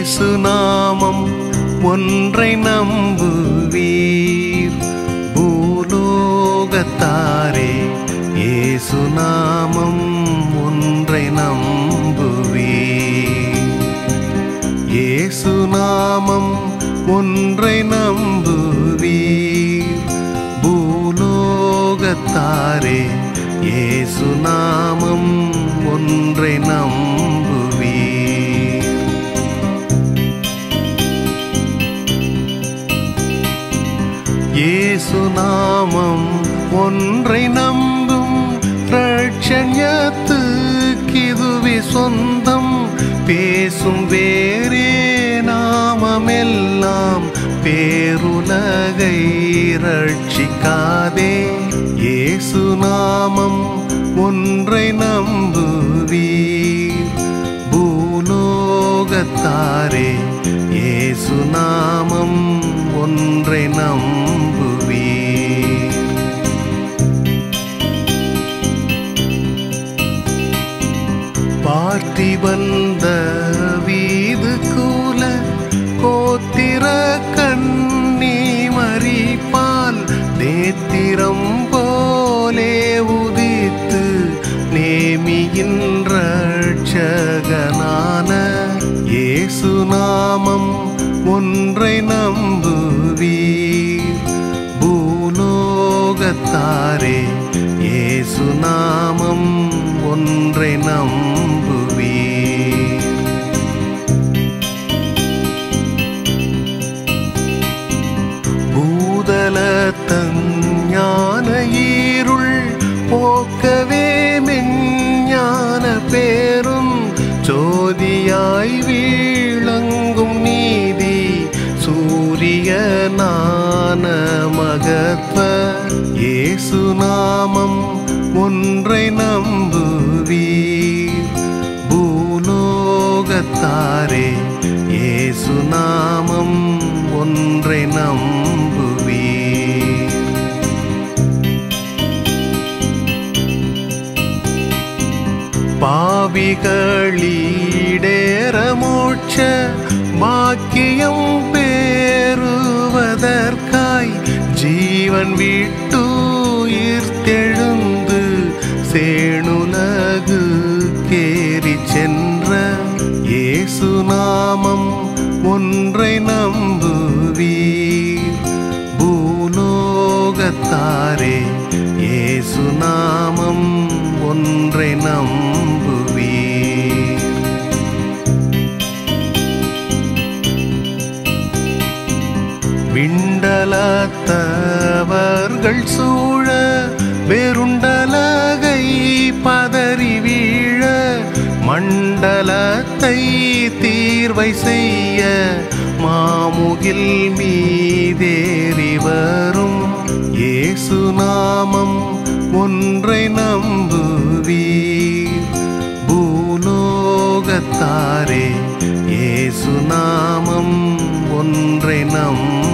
இயேசு நாமம் ஒன்றை நம்புவீர் பூலோகத்தாரே இயேசு நாமம் ஒன்றை நம்புவீர் இயேசு நாமம் ஒன்றை நம்புவீர் பூலோகத்தாரே இயேசு நாமம் ஒன்றை நம்புவீர் இயேசு நாமம் ஒன்றை நம்பும் ரட்சண்யத்துக்கிதுவே சொந்தம் பேசும் வேறே நாமமெல்லாம் பேருலகை ரட்சிக்காதே இயேசு நாமம் ஒன்றை நம்புவீர் பூலோகத்தாரே இயேசு நாமம் ஒன்றை நம்புவீர் பார்த்திபந்த வீது கூல கோத்திர கண்ணி மறிப்பால் நேத்திரம் போலே உதித்து நேமியின் ரட்சகனான இயேசு நாமம் ஒன்றை நம்புவீர் பூலோகத்தாரே இயேசு நாமம் ஒன்றை நம்புவீர் பூதலத்தஞான ஈருள் போக்கவே மெஞ்ஞான பேரும் ஜோதியாய் வீழங்கும் நீதி சூரியனான மகத்வ இயேசு நாமம் ஒன்றை நம்புவீர் பூலோகத்தாரே இயேசு நாமம் ஒன்றை நம்புவீர் பாவிகளீடேற மோட்ச பாக்கியம் பேருவதற்காய் ஜீவன் விட்டுயிர்த்தெழுந்து சேணுலகு கேறி சென்ற இயேசு நாமம் ஒன்றை நம்புவீர் பூலோகத்தாரே இயேசு நாமம் ஒன்றை நம்புவீர் விண்டலத்தவர்கள் சூழ வெருண்டலகை பதறி வீழ மண்டலத்தை தீர்வை செய்ய மாமுகில் மீதேறி வரும் இயேசு நாமம் ஒன்றை நம்புவீர் பூலோகத்தாரே இயேசு நாமம் ஒன்றை நம்புவீர்